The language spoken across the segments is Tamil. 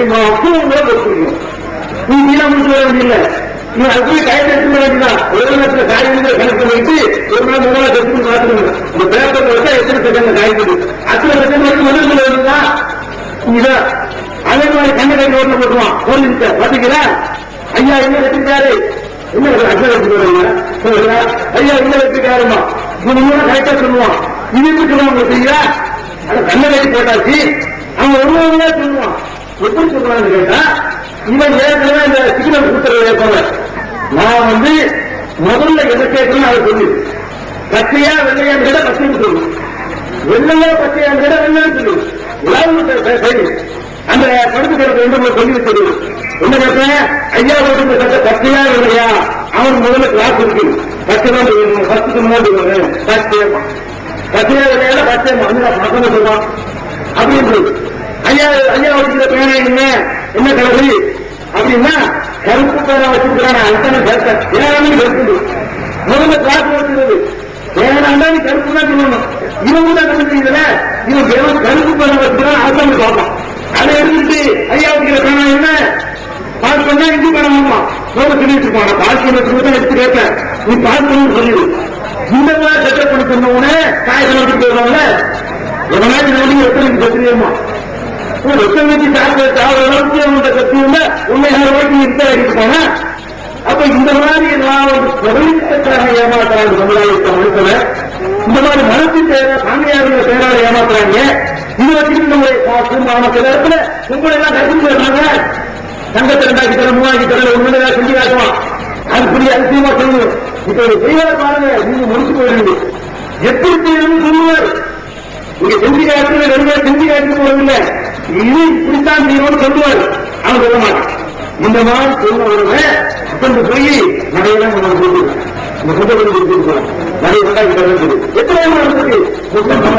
தெரியுமா அப்போ உங்களை பொறுத்துக்கணும் நீ வீணா முடிச்சு வர வேண்டியதில்லை நீ அது போய் கையில் எடுத்து வேண்டியதான் ஒரு நேரத்தில் காய்கறி கணக்கு பண்ணிட்டு ஒரு நாள் மூணு நாள் எடுத்து பார்த்துக்கணும் இந்த பேப்பர் வச்சா எத்தனை செகண்ட் காய்கறி அத்தனை செகண்ட் வரைக்கும் வந்து சொல்ல வேண்டியதான் இதான் அதே மாதிரி கண்ணை கட்டி ஓட்டு போட்டுவான் ஒரு நிமிஷம் பாத்தீங்களா ஐயா என்ன வச்சிருக்காரு என்ன அட்டன் வச்சுக்கிறீங்க சொல்லுங்க ஐயா என்ன வச்சிருக்காருமா இவங்க கரெக்டா சொல்லுவான் இது எப்படி சொல்லுவாங்க தெரியுங்களா அது கண்ணை கட்டி போட்டாச்சு அவன் ஒருவங்களா சொல்லுவான் எப்படி சொல்றான்னு கேட்டா இவன் ஏற்கனவே இந்த சிக்னல் கொடுத்துறது ஏற்பாங்க நான் வந்து முதல்ல எதை கேட்கணும் அதை சொல்லு பச்சையா வெள்ளையா கேட்ட பச்சைன்னு சொல்லு வெள்ளையா பச்சையா கேட்ட வெள்ளைன்னு சொல்லு ஏதாவது சரி அந்த கருத்து கிடக்க வேண்டும் சொல்லி வச்சது என்ன கேட்டேன் ஐயா ஓட்டு சட்ட பச்சையா இல்லையா அவன் முதல்ல கிளாஸ் இருக்கு பச்சை தான் சொல்லணும் பத்துக்கு முன்னாடி சொல்லணும் பச்சை பச்சையா இல்லையா பச்சை வந்து பசங்க சொல்றான் அப்படின்னு சொல்லு ஐயா ஐயா வச்சுக்கிற பேரை என்ன என்ன கலரு அப்படின்னா கருப்பு பேரை வச்சிருக்கிறான் அத்தனை கருத்த ஏன்னு கருத்து முதல்ல கிளாஸ் வச்சுக்கிறது வேணாண்டா நீ கருப்பு தான் சொல்லணும் இவங்க தான் கண்டுபிடிக்கல இவன் வெறும் கருப்பு பேரை வச்சுக்கிறான் அதான் சொல்லலாம் அதை எடுத்துட்டு ஐயா வைக்கிற பேனா என்ன பாஸ் பண்ணா இந்தி பேனா ஆமா நோட சொல்லிட்டு இருப்பான் நான் பாஸ் பண்ண தான் எடுத்து கேட்பேன் நீ பாஸ் பண்ணு சொல்லிடு இந்த மாதிரி செட்டப் பண்ணி சொன்ன உடனே காய்ச்சல் எடுத்துட்டு போயிருவாங்கல்ல எவனாச்சும் நோடி எத்தனை பத்திரிகைமா வெத்தனைக்கு சாப்பிட சாப்பிட அளவுக்கு அவங்கள்ட்ட கத்தி உள்ள உண்மை வரைக்கும் இருக்க அடிட்டு போனா அப்ப இந்த மாதிரி எல்லாம் ஒரு தொழிலுக்காக ஏமாத்துறாங்க சமுதாயத்தை மனுஷனை இந்த மாதிரி மனசு பேர சாமியாருங்க பேரால ஏமாத்துறாங்க இது வச்சுட்டு நம்முடைய காசு மாமக்க நேரத்துல உங்களை எல்லாம் கட்டிட்டு வர்றாங்க தங்கத்தை ரெண்டாக்கி தர மூவாக்கி தர ஒண்ணு ஏதாவது செஞ்சு காட்டுவான் அது புரிய அதிசயமா சொல்லணும் இப்ப ஒரு செய்வார பாருங்க நீங்க முடிச்சு போயிடுங்க எப்படி செய்யணும்னு சொல்லுவார் இங்க செஞ்சு காட்டு ரெண்டு செஞ்சு காட்டு போறதில்லை இது இப்படித்தான் செய்யணும்னு சொல்லுவார் அவன் சொல்ல மாட்டான் இந்த மாதிரி சொல்லுவாங்க கொண்டு போய் நடையெல்லாம் கொண்டு வந்து கொடுத்துருக்காங்க. இந்த புத்தகம் கொண்டு கொடுத்துருக்கோம் நிறைய கொண்டாடி தரது எத்தனை நடந்தது புத்தகம்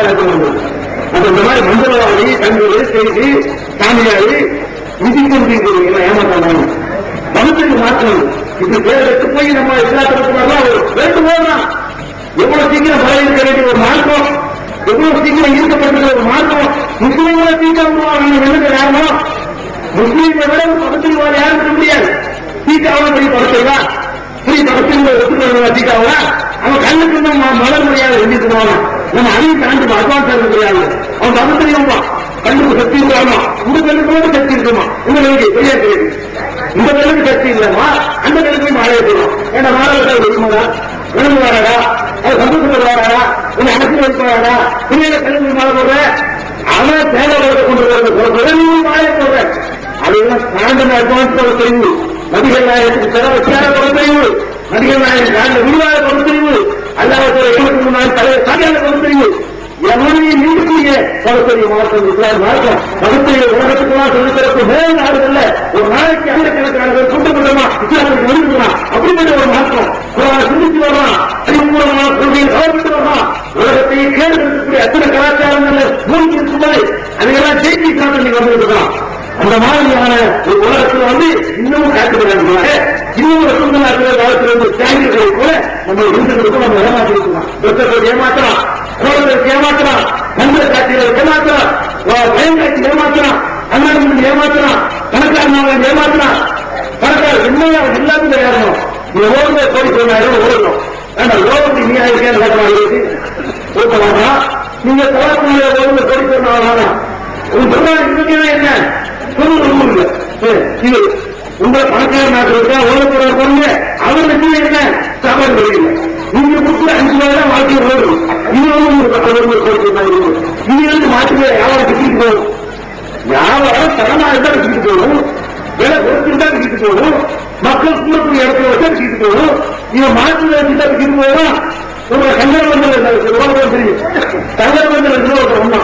அப்ப இந்த மாதிரி மந்திரவாதி தங்கள் செய்து சாமியாரி விதிக்கு ஏமாத்தாங்க மனசுக்கு மாற்றணும் இது பேருக்கு போய் நம்ம எல்லாத்துக்கும் வரலாம் ஒரு ரெண்டு போகலாம் எவ்வளவு சீக்கிரம் பழைய இருக்க வேண்டிய ஒரு மார்க்கம் எவ்வளவு சீக்கிரம் ஈர்க்கப்பட்டிருக்கிற ஒரு மார்க்கம் முஸ்லீம்களை சீக்கிரம் உருவாங்க என்ன காரணம் முஸ்லீம்களை விட பக்கத்தில் வேற யாரும் இருக்க முடியாது சீக்காவும் பெரிய படத்தைவா பெரிய படத்தில் ஒத்துக்கொள்ள சீக்காவா அவன் கண்ணுக்கு இன்னும் ம- மலர் முடியாது எழுதிட்டு போவான் நம்ம அதையும் தாண்டி அட்வான்ஸ் இருக்க முடியாது அவன் பக்கத்துலையும் கண்ணுக்கு சக்தி இல்லாமா இந்த கண்ணுக்கு மட்டும் சக்தி இருக்குமா இந்த கண்ணுக்கு பெரிய தெரியுது இந்த கண்ணுக்கு சக்தி இல்லமா அந்த கண்ணுக்கு மாலை போயிடும் ஏன்னா மாலை விரும்புதா விரும்பு வராடா அது சந்தோஷப்பட்டு வராடா உன்னை அனுப்பி வைப்பாடா பிள்ளைங்க கல்வி மாலை போடுற அவன் தேவை கொண்டு வரது நீ மாலை போடுற அதெல்லாம் ஸ்டாண்டர்ட் அட்வான்ஸ் ஒரு தெரிவு நடிகர் நாயகத்துக்கு செலவு சேர ஒரு தெரிவு நடிகர் நாயகன் காண்ட விரிவாக ஒரு தெரிவு அல்லாத இருபத்தி மூணாயிரம் தலைவர் சாமியான ஒரு தெரிவு எவனையும் நீண்டக்கூடிய பகுத்தறிவு மாற்றம் இஸ்லாம் மாற்றம் பகுத்தறிவு உலகத்துக்குலாம் சொல்லித்தரப்பு மேல் நாடுகள்ல ஒரு நாளைக்கு ஆயிரக்கணக்கான பேர் கொண்டு வரலாம் இஸ்லாத்துக்கு விரும்பலாம் அப்படிப்பட்ட ஒரு மாற்றம் குரான் சிந்திச்சு வரலாம் அறிவுபூர்வமான கொள்கையை கவர்மெண்ட் வரலாம் உலகத்தையே கேள்வி அத்தனை கலாச்சாரங்கள்ல மூழ்கி இருக்கும்போது அதையெல்லாம் ஜெயிச்சு இஸ்லாத்தை நீங்க வந்துருக்கலாம் அந்த மாதிரியான ஒரு உலகத்தில் வந்து இன்னமும் காட்டுகிறாங்க இன்னும் ரசூல்லா காலத்தில் இருந்து தியாகிகளை போல நம்ம இந்துக்களுக்கு நம்ம ஏமாற்றிருக்கலாம் புத்தகத்தை ஏமாற்றலாம் கோவிலுக்கு ஏமாற்றலாம் மந்திர காட்சிகளுக்கு ஏமாற்றலாம் வா- பயம் காட்சி ஏமாற்றலாம் அண்ணன் ஏமாற்றலாம் கணக்காரன் ஏமாற்றலாம் கணக்கார உண்மையா எல்லாரும் கிடையாதும் நீங்க ஓடுங்க கோடி சொன்னாயிரம் ஓடணும் ஆனா லோகத்துக்கு நீ ஆயிருக்கேன் கேட்கலாம் ஓட்டலாமா நீங்க தவறுக்குள்ள ஓடுங்க கோடி சொன்னா உங்க சொன்னாங்க இன்னைக்கு என்ன சொல்லுங்க ஊர்ல இது உங்களை பணக்கார நாட்டு இருக்கா ஓடக்கூட பொருங்க அவர் வச்சு என்ன சாப்பாடு கிடைக்கல நீங்க கொடுத்து அஞ்சு ரூபாய் தான் வாழ்க்கை வரும் இது வந்து உங்களுக்கு பத்து ரூபாய் கொடுத்து இது வந்து மாட்டு வியாபாரம் கட்டிட்டு போகும் வியாபாரம் தரமா இருந்தா விட்டுட்டு போகணும் விலை கொடுத்துட்டா விட்டுட்டு போகணும் மக்கள் கூடக்கூடிய இடத்துல வச்சா விட்டுட்டு போகணும் இவன் மாற்று வச்சுட்டா விட்டுட்டு போகணும் உங்களை கல்யாணம் வந்து தெரியும் கல்யாணம் வந்து ஒண்ணா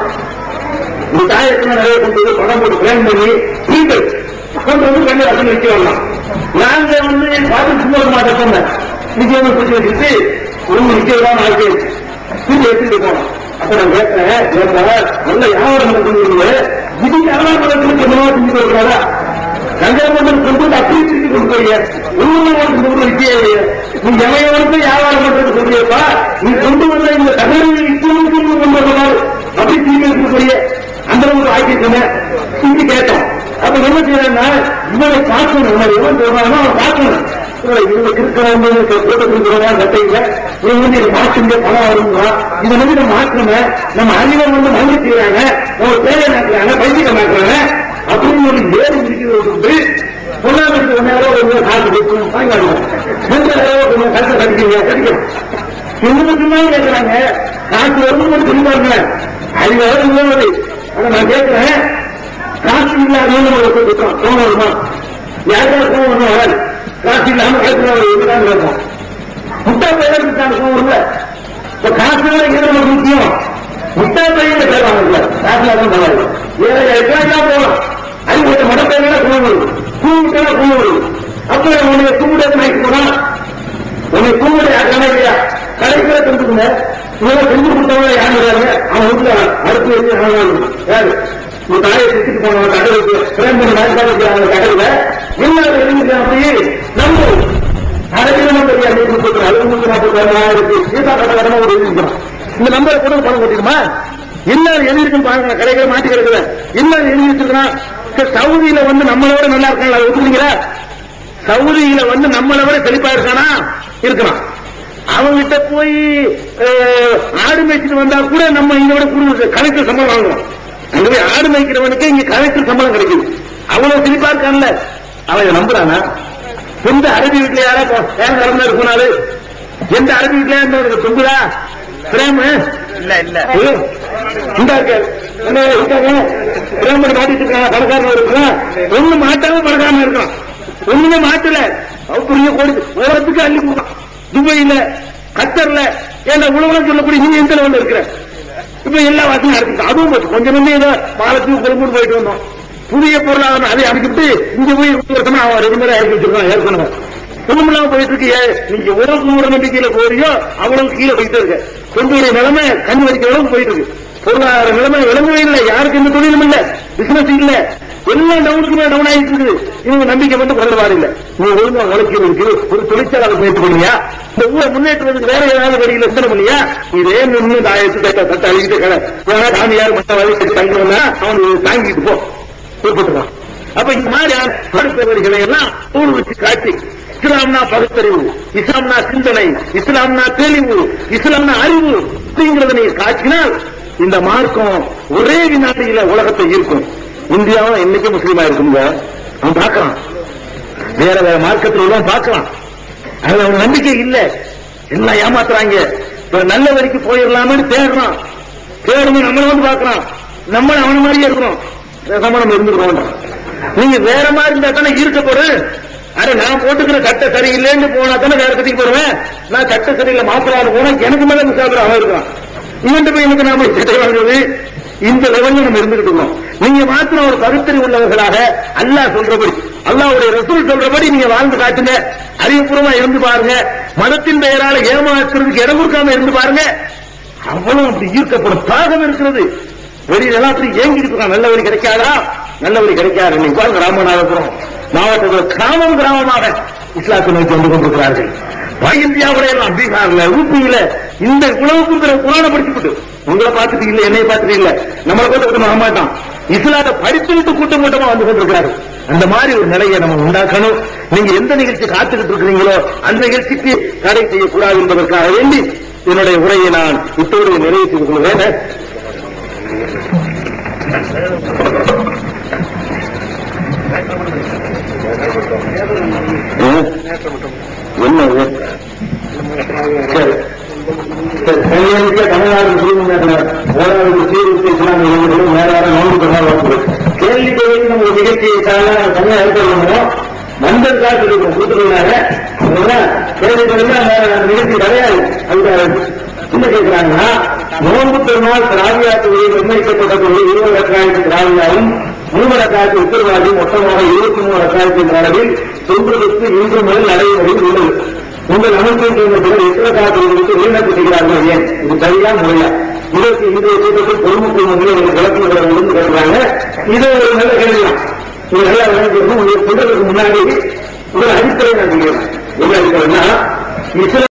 இந்த தாயத்துல நிறைய கொண்டு வந்து பணம் போட்டு பிளான் பண்ணி ப்ரீபெய்ட் கொண்டு வந்து கண்ணு அசல் வைக்க வரலாம் நாங்க வந்து பார்த்து சும்மா இருக்க மாட்டோம் சொன்னேன் நிச்சயமா பிடிச்சி வச்சுட்டு ஒண்ணு நிச்சயம் நாளைக்கு திருப்பி எடுத்துட்டு போனோம் அப்ப நான் கேட்டேன் கேட்டேன் நல்ல வியாபாரம் பண்ணுறீங்க இது வியாபாரம் பண்ணுறதுக்கு என்னவா செஞ்சு கொடுக்குறாரா கங்கரமண்டல் கொண்டு வந்து அப்படியே திருப்பி கொண்டு போய் ஒண்ணு கொண்டு வந்து வித்தியா நீ எவையவனுக்கு வியாபாரம் பண்றது சொல்லியப்பா நீ கொண்டு வந்த இந்த தமிழ் இப்பவும் கொண்டு வந்தாரு அப்படி திருப்பி எடுத்து போய் அந்த ஒரு ஆக்கிட்டு திருப்பி கேட்டோம் அப்ப என்ன செய்யறா இவனை பார்க்கணும் இவனை எவன் சொல்றானோ அவன் பார்க்கணும் இவனை இவங்க இருக்கிறவங்க கூட்டத்திருக்கிறவங்க கட்டையில இவங்க வந்து இதை மாற்றுங்க பணம் வருங்களா இதை வந்து நம்ம மாற்றணும் நம்ம அறிவை வந்து மங்கி செய்யறாங்க நம்ம பேரை மாற்றுறாங்க பைத்தியம் மாற்றுறாங்க அப்படின்னு ஒரு ஏழு இருக்கிறது பொருளாதாரத்துக்கு ஒன்னு நேரம் ஒரு காசு கொடுக்கணும் வாங்கி வாங்குவோம் மூணு நேரம் கொஞ்சம் கருத்தை கடிக்கிறீங்க கடிக்கணும் என்ன மட்டும்தான் கேட்கிறாங்க காசு வரும்போது மட்டும் திரும்பாங்க அறிவு வரும்போது ஆனா நான் கேட்கிறேன் காசு இல்லாதவங்க நம்ம கொடுக்குறோம் கோவம் வருமா யாருக்காவது கோவம் வருமா வராது காசு இல்லாம கேட்கிற ஒரு இதுதான் இருக்கும் முட்டா பையன் இருக்காங்க கோவம் வரும்ல இப்ப காசு எது நமக்கு முக்கியம் முட்டா பையன் கேட்கறாங்க காசு இல்லாத போவாது வேற எல்லாம் போகலாம் அது ஒரு மடப்பையில கோவம் வரும் கூவிட்டா கோவம் வரும் அப்ப உன்னை கூவிட நாய்க்கு போனா உன்னை கூவிட யாருக்கான இல்லையா கடைசியில தந்துக்குங்க இவங்க செஞ்சு கொடுத்தவங்க யாரு வராங்க அவன் வீட்டுல அடுத்து வச்சு ஆனாலும் யாரு உங்க தாயை சுத்திட்டு போனவங்க கடலுக்கு பிரேம் பண்ணி வாய்ப்பாடு அவங்க கடல்ல இல்லாத எழுதி அப்படியே நம்ம அரசியலும் தெரியாது நீங்க கொடுக்குற அலுவலகம் நாற்பத்தி இருக்கு சீதா கடை ஒரு எழுதிக்கிறோம் இந்த நம்பரை கூட பணம் கொட்டிடுமா என்ன எழுதி இருக்குன்னு பாருங்க கடைகளை மாட்டி கிடக்குது என்ன எழுதி வச்சிருக்கான் சவுதியில வந்து நம்மளோட நல்லா இருக்காங்க அதை ஒத்துக்கிறீங்களா சவுதியில வந்து நம்மளை விட செழிப்பா இருக்கானா இருக்கலாம் அவங்கிட்ட போய் அஹ், ஆடு மேய்ச்சிட்டு வந்தா கூட நம்ம இங்க விட கூடுதல் கலெக்டர் சம்பளம் வாங்குவோம் அங்க போய் ஆடு மேய்க்கிறவனுக்கு இங்க கலெக்டர் சம்பளம் கிடைக்குது அவ்வளவு செழிப்பா இருக்கான்ல அவன் இதை நம்புறானா எந்த அரபி வீட்டுல யாரா ஏன் நடந்தா இருக்குனாலு எந்த அரபி வீட்டுல இருந்த தொங்குதா பிரேம இல்ல இல்ல இந்த இருக்காரு என்ன இருக்காங்க பிரேம் பண்ணி மாட்டிட்டு இருக்காங்க பணக்காரன் இருக்கான் ஒண்ணு மாட்டாம பணக்காரன் இருக்கான் ஒண்ணுமே மாட்டல பெரிய கோடி உலகத்துக்கு அள்ளி கொடுத்தான் துபாயில கத்தர்ல ஏன்னா உலகம் சொல்லக்கூடிய நீங்க எந்த லெவல்ல இருக்கிற இப்ப எல்லா வாசலும் நடக்குது அதுவும் போச்சு கொஞ்சம் கொஞ்சம் ஏதோ பாலத்துக்கு கொழும்பு போயிட்டு வந்தோம் புதிய பொருளாதாரம் அதை அனுப்பிட்டு இங்க போய் ஒரு வருஷமா அவன் ரெகுலரா இறக்கி வச்சிருக்கான் ஏற்கனவே ஒண்ணுமில்லாம போயிட்டு இருக்கு ஏ, நீங்க எவ்வளவு மூட நம்பிக்கையில போறியோ அவ்வளவு கீழே போயிட்டு இருக்க கொண்டுடைய நிலைமை கண் வரைக்கும் அளவுக்கு போயிட்டு இருக்கு பொருளாதார நிலைமை விளங்கவே இல்லை யாருக்கு எந்த தொழிலும் இல்ல பிசினஸ் இல்ல எல்லாம் டவுனுக்கு டவுன் ஆகிட்டு இருக்குது இவங்க நம்பிக்கை வந்து குறைபாடு இல்ல நீங்க ஒழுங்கா உழைக்கிறதுக்கு ஒரு தொழிற்சாலை போயிட்டு பண்ணியா இந்த ஊரை முன்னேற்றுறதுக்கு வேற ஏதாவது வழியில சிந்தனை பண்ணியா இதே நின்று தாயத்து தட்ட தட்ட அழிக்கிட்டு கடை போனா சாமியார் மற்ற வழி தங்கி வந்தா அவனுக்கு தாங்கிட்டு போ கூப்பிட்டுருக்கான் அப்ப இந்த மாதிரி படுத்தவர்களை எல்லாம் ஊர் வச்சு காட்டி இஸ்லாம்னா பகுத்தறிவு இஸ்லாம்னா சிந்தனை இஸ்லாம்னா தெளிவு இஸ்லாம்னா அறிவு அப்படிங்கறத நீங்க காட்டினால் இந்த மார்க்கம் ஒரே வினாடியில உலகத்தை ஈர்க்கும் இந்தியாவும் என்னைக்கு முஸ்லீமா இருக்குங்க அவன் பார்க்கறான் வேற வேற மார்க்கத்தில் உள்ளவன் பார்க்கலாம் அதுல அவன் நம்பிக்கை இல்ல எல்லாம் ஏமாத்துறாங்க இப்ப நல்ல வரைக்கும் போயிடலாம்னு தேடுறான் தேடணும் நம்மள வந்து பார்க்கறான் நம்மள அவன மாதிரியே இருக்கிறோம் பேசாம நம்ம இருந்துக்கிறோம் நீங்க வேற மாதிரி இருந்தா தானே ஈர்க்கப்படும் அட நான் போட்டுக்கிற சட்டை சரியில்லைன்னு போனா தானே வேற கட்டிக்கு போடுவேன் நான் சட்டை சரியில்லை மாப்பிளாடு போனா எனக்கு மேல முசாபிர அவன் இருக்கான் இவன்ட்டு போய் எனக்கு நாம சட்டை வாங்குறது இந்த லெவல்ல நம்ம இருந்துகிட்டு இருக்கோம் நீங்க மாத்திரம் ஒரு பகுத்தறிவு உள்ளவர்களாக அல்லாஹ் சொல்றபடி அல்லாஹ்வுடைய ரசூல் சொல்றபடி நீங்க வாழ்ந்து காட்டுங்க அறிவுபூர்வமா இருந்து பாருங்க மதத்தின் பெயரால ஏமாத்துறதுக்கு இடம் கொடுக்காம இருந்து பாருங்க அவ்வளவு அப்படி ஈர்க்கப்படும் தாகம் இருக்கிறது வெளியில அப்படி ஏங்கிட்டு இருக்கான் நல்ல வழி கிடைக்காதா நல்ல வழி கிடைக்காது இன்னைக்கு பாருங்க ராமநாதபுரம் மாவட்டத்தில் கிராமம் கிராமமாக இஸ்லாத்தை நோக்கி வந்து கொண்டிருக்கிறார்கள் வட இந்தியாவுல எல்லாம் பீகார்ல ஊபியில இந்த உணவு கொடுக்கிற குரான படிச்சுட்டு உங்களை பார்த்துட்டு இல்ல என்னைய பார்த்துட்டு இல்ல நம்மளை கூட கூட்டம் ஆக மாட்டான் இஸ்லாத்தை படித்துவிட்டு கூட்டம் கூட்டமா வந்து கொண்டிருக்கிறார்கள் அந்த மாதிரி ஒரு நிலையை நம்ம உண்டாக்கணும் நீங்க எந்த நிகழ்ச்சி காத்துக்கிட்டு இருக்கிறீங்களோ அந்த நிகழ்ச்சிக்கு தடை செய்யக்கூடாது என்பதற்காக வேண்டி என்னுடைய உரையை நான் இத்தோடு நிறைவு செய்து கொள்கிறேன் என்ன இது? சரி சரி கையெழுத்த தமிழ்நாடு முஸ்லீம் ஓராவது சீர்திருத்த இஸ்லாமிய இளைஞர்களும் மேலான நோன்பு கொண்டாடுவார்கள் கேள்வி கேள்வி நம்ம ஒரு நிகழ்ச்சிக்காக நம்ம தனியாக எடுத்துக்கணும் நண்பர்களாக சொல்லிருக்கோம் கூட்டுறவுனால கேள்வி கேள்வி அந்த நிகழ்ச்சி கிடையாது அதுக்காக என்ன கேட்கிறாங்கன்னா நோன்பு பெருமாள் திராவியாத்துடைய நிர்ணயிக்கப்பட்ட தொழில் இருபது ரக்காயத்து திராவியாவும் மூணு ரக்காயத்து உத்தரவாதி மொத்தமாக இருபத்தி மூணு ரக்காயத்தின் அளவில் சொல்வதற்கு இன்று முதல் நடைமுறையில் உள்ளது உங்கள் அமைப்பின் சேர்ந்த பிறர் எத்தனை காலத்திற்கு வீணாக்கு செய்கிறார்கள் ஏன் இது சரியா முறையா இதற்கு இன்றைய கூட்டத்தில் பொதுமக்கள் முன்னே ஒரு விளக்கம் பெற வேண்டும் கேட்கிறாங்க இது ஒரு நல்ல கேள்விதான் இது நல்லா விளங்கிக்கணும் உங்களுக்கு சொல்றதுக்கு முன்னாடி ஒரு அடிப்படை நான் சொல்லிடுறேன் என்ன அடிப்படைன்னா இஸ்லாம்